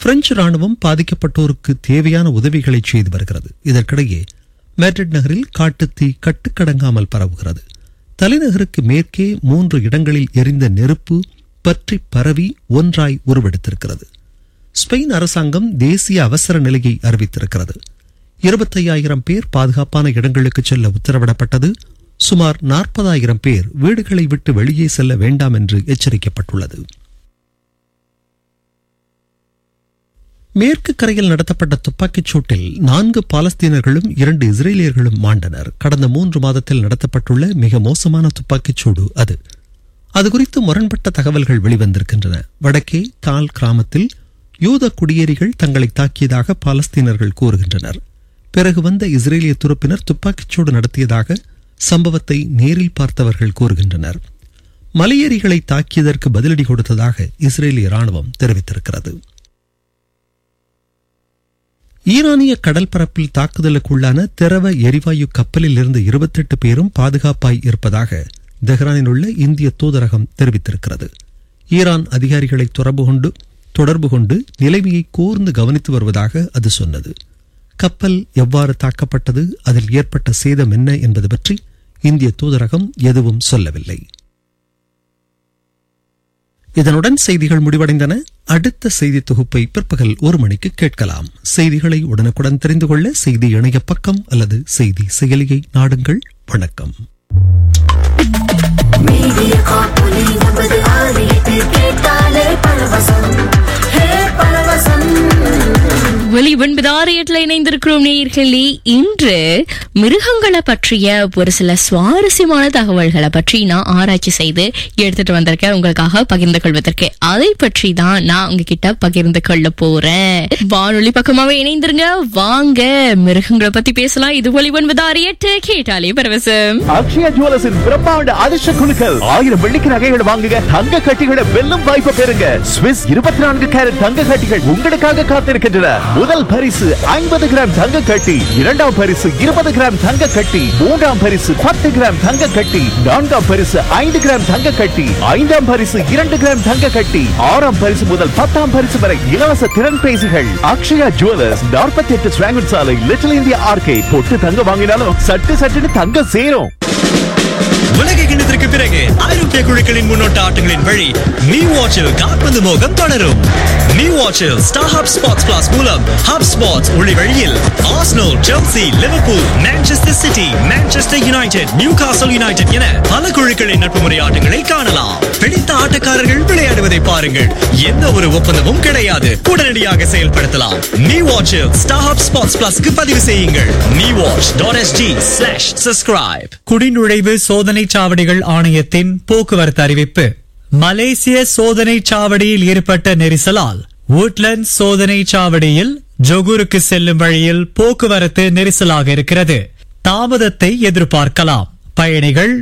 French ராணுவம் பாதிக்கப்பட்டோருக்கு தேவையான உதவிகளை செய்து வருகிறது இதற்கிடையே மேட்ரிட் நகரில் காட்டுத்தீ கட்டுக்கடங்காமல் பரவுகிறது தலைநகருக்கு மேற்கே மூன்று இடங்களில் எரிந்த நெருப்பு பற்றி பரவி ஒன்றாய் உருவெடுத்திருக்கிறது ஸ்பெயின் அரசாங்கம் தேசிய அவசர நிலையை அறிவித்திருக்கிறது இருபத்தையாயிரம் பேர் பாதுகாப்பான இடங்களுக்கு செல்ல உத்தரவிடப்பட்டது சுமார் நாற்பதாயிரம் பேர் வீடுகளை விட்டு வெளியே செல்ல வேண்டாம் என்று எச்சரிக்கப்பட்டுள்ளது மேற்கு கரையில் நடத்தப்பட்ட துப்பாக்கிச் சூட்டில் நான்கு பாலஸ்தீனர்களும் இரண்டு இஸ்ரேலியர்களும் மாண்டனர் கடந்த மூன்று மாதத்தில் நடத்தப்பட்டுள்ள மிக மோசமான துப்பாக்கிச் சூடு அது அது குறித்து முரண்பட்ட தகவல்கள் வெளிவந்திருக்கின்றன வடக்கே தால் கிராமத்தில் யூத குடியேறிகள் தங்களை தாக்கியதாக பாலஸ்தீனர்கள் கூறுகின்றனர் பிறகு வந்த இஸ்ரேலிய துருப்பினர் துப்பாக்கிச்சூடு நடத்தியதாக சம்பவத்தை நேரில் பார்த்தவர்கள் கூறுகின்றனர் மலையேறிகளை தாக்கியதற்கு பதிலடி கொடுத்ததாக இஸ்ரேலிய ராணுவம் தெரிவித்திருக்கிறது ஈரானிய கடல் பரப்பில் தாக்குதலுக்குள்ளான திரவ எரிவாயு கப்பலில் இருந்து இருபத்தெட்டு பேரும் பாதுகாப்பாய் இருப்பதாக தெஹ்ரானில் உள்ள இந்திய தூதரகம் தெரிவித்திருக்கிறது ஈரான் அதிகாரிகளை தொடர்பு கொண்டு தொடர்பு கொண்டு நிலைமையை கூர்ந்து கவனித்து வருவதாக அது சொன்னது கப்பல் எவ்வாறு தாக்கப்பட்டது அதில் ஏற்பட்ட சேதம் என்ன என்பது பற்றி இந்திய தூதரகம் எதுவும் சொல்லவில்லை இதனுடன் செய்திகள் முடிவடைந்தன அடுத்த செய்தி தொகுப்பை பிற்பகல் ஒரு மணிக்கு கேட்கலாம் செய்திகளை உடனுக்குடன் தெரிந்து கொள்ள செய்தி இணைய பக்கம் அல்லது செய்தி செயலியை நாடுங்கள் வணக்கம் மீடிய காப்பொலி நமது ஆலயத்தை கேட்டாலே பரவசம் ஹே பரவசம் ஒலி ஒன்பது ஆறு எட்டுல இணைந்திருக்கிறோம் நேயர்களே இன்று மிருகங்களை பற்றிய ஒரு சில சுவாரஸ்யமான தகவல்களை பற்றி நான் ஆராய்ச்சி செய்து எடுத்துட்டு வந்திருக்கேன் உங்களுக்காக பகிர்ந்து கொள்வதற்கு அதை பற்றி தான் நான் உங்ககிட்ட பகிர்ந்து கொள்ள போறேன் வானொலி பக்கமாவே இணைந்திருங்க வாங்க மிருகங்களை பத்தி பேசலாம் இது ஒலி ஒன்பது ஆறு எட்டு கேட்டாலே பரவசம் அக்ஷயா ஜுவல்லர்ஸின் பிரம்மாண்ட அதிர்ஷ்ட குழுக்கள் ஆயிரம் வெள்ளிக்கு நகைகளை வாங்குங்க தங்க கட்டிகளை வெல்லும் வாய்ப்பை பெறுங்க ஸ்விஸ் இருபத்தி நான்கு கேரட் தங்க கட்டிகள் உங்களுக்காக காத்திருக்கின்றன முதல் பரிசு ஐம்பது கிராம் தங்க கட்டி இரண்டாம் பரிசு இருபது கிராம் தங்க கட்டி மூன்றாம் பரிசு பத்து கிராம் தங்க கட்டி நான்காம் பரிசு ஐந்து கிராம் தங்க கட்டி ஐந்தாம் பரிசு இரண்டு கிராம் தங்க கட்டி ஆறாம் பரிசு முதல் பத்தாம் பரிசு வரை இலவச திறன் பேசிகள் அக்ஷயா ஜுவல்லர்ஸ் நாற்பத்தி எட்டு ஸ்வாங்கன் சாலை லிட்டில் இந்தியா ஆர்கே பொட்டு தங்க வாங்கினாலும் சட்டு சட்டுன்னு தங்கம் சேரும் உலக கிண்ணத்திற்கு பிறகு ஐரோப்பிய குழுக்களின் முன்னோட்ட ஆட்டங்களின் வழி நீ வாட்சில் கால்பந்து மோகம் தொடரும் நீ வாட்சில் ஸ்டார் ஹப் ஸ்பாட்ஸ் பிளாஸ் மூலம் ஹப் ஸ்பாட்ஸ் ஒளி வழியில் Arsenal Chelsea Liverpool Manchester City Manchester United Newcastle United என பல குழுக்களின் நட்பு முறை ஆட்டங்களை காணலாம் பிடித்த ஆட்டக்காரர்கள் விளையாடுவதை பாருங்கள் எந்த ஒரு ஒப்பந்தமும் கிடையாது உடனடியாக செயல்படுத்தலாம் நீ வாட்சில் ஸ்டார் ஹப் ஸ்பாட்ஸ் பிளஸ்க்கு பதிவு செய்யுங்கள் நீ watch dot SG slash subscribe குடிநுழைவு சோதனை சாவடிகள் ஆணையத்தின் போக்குவரத்து அறிவிப்பு மலேசிய சோதனை சாவடியில் ஏற்பட்ட நெரிசலால் woodland சோதனை சாவடியில் ஜொகூருக்கு செல்லும் வழியில் போக்குவரத்து நெரிசலாக இருக்கிறது தாமதத்தை எதிர்பார்க்கலாம் பயணிகள்